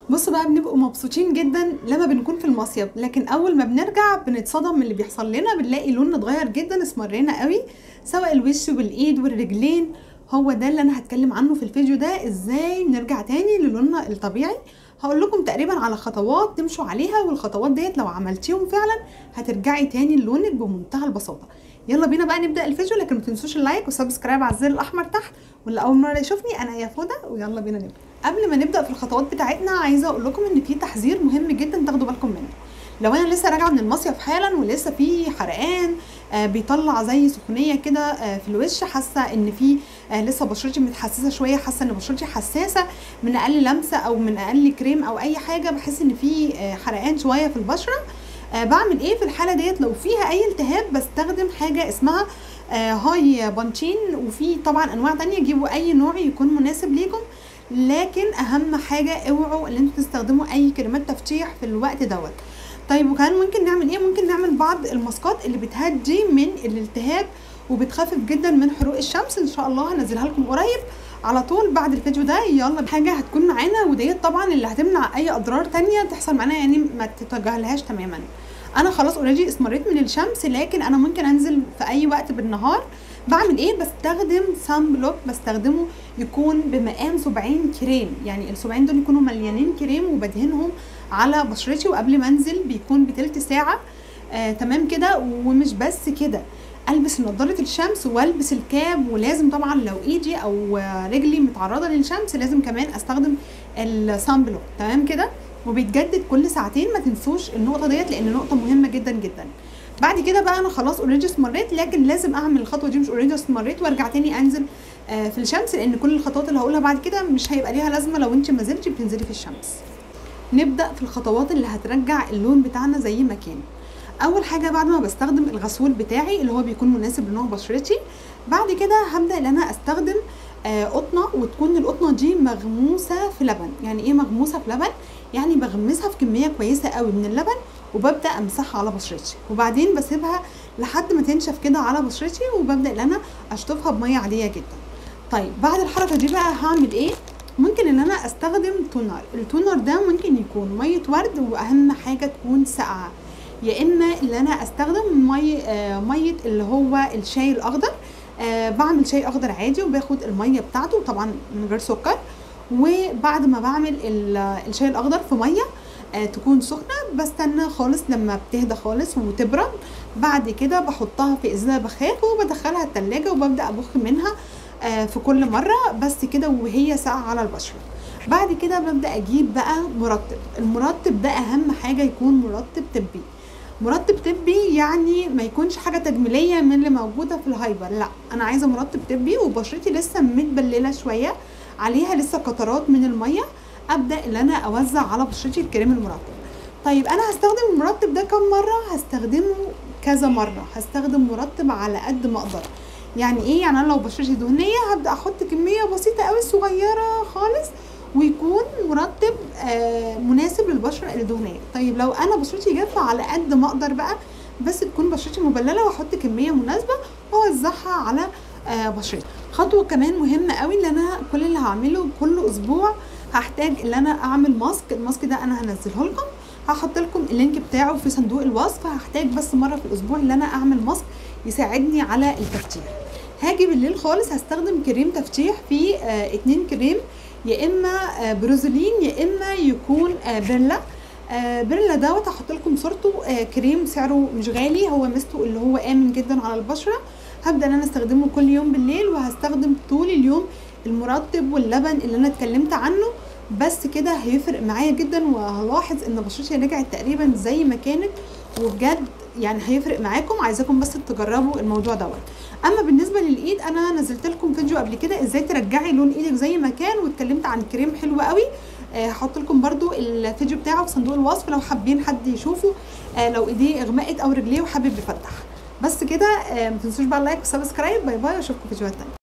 بصوا بقى بنبقوا مبسوطين جدا لما بنكون في المصيف لكن اول ما بنرجع بنتصدم من اللي بيحصل لنا بنلاقي لوننا اتغير جدا اسمرينا قوي سواء الوش والايد والرجلين هو ده اللي انا هتكلم عنه في الفيديو ده ازاي نرجع تاني للوننا الطبيعي هقول لكم تقريبا على خطوات تمشوا عليها والخطوات ديت لو عملتيهم فعلا هترجعي تاني لونك بمنتهى البساطه يلا بينا بقى نبدا الفيديو لكن ما تنسوش اللايك والسبسكرايب على الزر الاحمر تحت واللي اول مره يشوفني انا يا فوده ويلا بينا نبدا قبل ما نبدا في الخطوات بتاعتنا عايزه اقول لكم ان في تحذير مهم جدا تاخدوا بالكم منه لو انا لسه راجعه من المصيف حالا ولسه في حرقان آه بيطلع زي سخونيه كده آه في الوش حاسه ان في آه لسه بشرتي متحسسه شويه حاسه ان بشرتي حساسه من اقل لمسه او من اقل كريم او اي حاجه بحس ان في آه حرقان شويه في البشره آه بعمل ايه في الحاله ديت لو فيها اي التهاب بستخدم حاجه اسمها آه هاي بانشين وفي طبعا انواع تانية جيبوا اي نوع يكون مناسب ليكم لكن اهم حاجه اوعوا ان انتوا تستخدموا اي كريمات تفتيح في الوقت دوت طيب وكمان ممكن نعمل ايه ممكن نعمل بعض الماسكات اللي بتهدي من الالتهاب وبتخفف جدا من حروق الشمس ان شاء الله هنزلها لكم قريب على طول بعد الفيديو ده يلا حاجه هتكون معانا وديت طبعا اللي هتمنع اي اضرار تانية تحصل معانا يعني ما تتجاهلهاش تماما انا خلاص اوريدي اسمريت من الشمس لكن انا ممكن انزل في اي وقت بالنهار بعمل ايه بستخدم سان بلوك بستخدمه يكون بمقام سبعين كريم يعني السبعين دول يكونوا مليانين كريم وبدهنهم على بشرتي وقبل ما انزل بيكون بتلت ساعه آه تمام كده ومش بس كده البس نظاره الشمس والبس الكاب ولازم طبعا لو ايدي او رجلي متعرضه للشمس لازم كمان استخدم السان بلوك تمام كده وبيتجدد كل ساعتين ما تنسوش النقطه ديت لان نقطه مهمه جدا جدا بعد كده بقى انا خلاص اوريدي اسمريت لكن لازم اعمل الخطوه دي مش اوريدي اسمريت وارجع تاني انزل آه في الشمس لان كل الخطوات اللي هقولها بعد كده مش هيبقى ليها لازمه لو انت ما زلتي بتنزلي في الشمس نبدا في الخطوات اللي هترجع اللون بتاعنا زي ما كان اول حاجه بعد ما بستخدم الغسول بتاعي اللي هو بيكون مناسب لنوع بشرتي بعد كده هبدا ان انا استخدم آه قطنه وتكون القطنه دي مغموسه في لبن يعني ايه مغموسه في لبن يعني بغمسها في كميه كويسه قوي من اللبن وببدا امسحها على بشرتي وبعدين بسيبها لحد ما تنشف كده على بشرتي وببدا ان انا اشطفها بميه عاديه جدا طيب بعد الحركه دي بقى هعمل ايه ممكن ان انا استخدم تونر التونر ده ممكن يكون ميه ورد واهم حاجه تكون ساقعه يا اما اللي انا استخدم ميه آه ميه اللي هو الشاي الاخضر آه بعمل شاي اخضر عادي وباخد الميه بتاعته طبعا من غير سكر وبعد ما بعمل الشاي الاخضر في ميه آه تكون سخنه بستنى خالص لما بتهدى خالص وتبرد بعد كده بحطها في ازازه بخاخ وبدخلها التلاجة وببدا ابخ منها آه في كل مره بس كده وهي ساقعه على البشره بعد كده ببدا اجيب بقى مرطب المرطب ده اهم حاجه يكون مرطب طبي مرطب طبي يعني ما يكونش حاجه تجميليه من اللي موجوده في الهايبر لا انا عايزه مرطب طبي وبشرتي لسه متبلله شويه عليها لسه قطرات من الميه ابدا ان انا اوزع على بشرتي الكريم المرطب طيب انا هستخدم المرطب ده كم مره هستخدمه كذا مره هستخدم مرطب على قد ما اقدر يعني ايه يعني انا لو بشرتي دهنيه هبدا احط كميه بسيطه قوي صغيره خالص ويكون مرطب آه مناسب للبشره الدهنيه طيب لو انا بشرتي جافه على قد ما اقدر بقى بس تكون بشرتي مبلله واحط كميه مناسبه واوزعها على آه بشرتي خطوه كمان مهمه قوي اللي انا كل اللي هعمله كل اسبوع هحتاج ان انا اعمل ماسك الماسك ده انا هنزله لكم هحط لكم اللينك بتاعه في صندوق الوصف هحتاج بس مره في الاسبوع ان انا اعمل ماسك يساعدني على التفتيح هاجي بالليل خالص هستخدم كريم تفتيح فيه آه اتنين كريم يا اما آه بروزولين يا اما يكون آه بيرلا آه بيرلا دوت هحط لكم صورته آه كريم سعره مش غالي هو ميزته اللي هو امن جدا على البشره هبدا ان انا استخدمه كل يوم بالليل وهستخدم طول اليوم المرطب واللبن اللي انا اتكلمت عنه بس كده هيفرق معايا جدا وهلاحظ ان بشرتي رجعت تقريبا زي ما كانت وبجد يعني هيفرق معاكم عايزاكم بس تجربوا الموضوع دوت اما بالنسبه للايد انا نزلت لكم فيديو قبل كده ازاي ترجعي لون ايدك زي ما كان واتكلمت عن كريم حلو قوي هحط لكم برده الفيديو بتاعه في صندوق الوصف لو حابين حد يشوفه لو ايديه اغمقت او رجليه وحابب يفتح بس كده ما تنسوش بقى اللايك والسبسكرايب باي باي واشوفكم في فيديوهات تانيه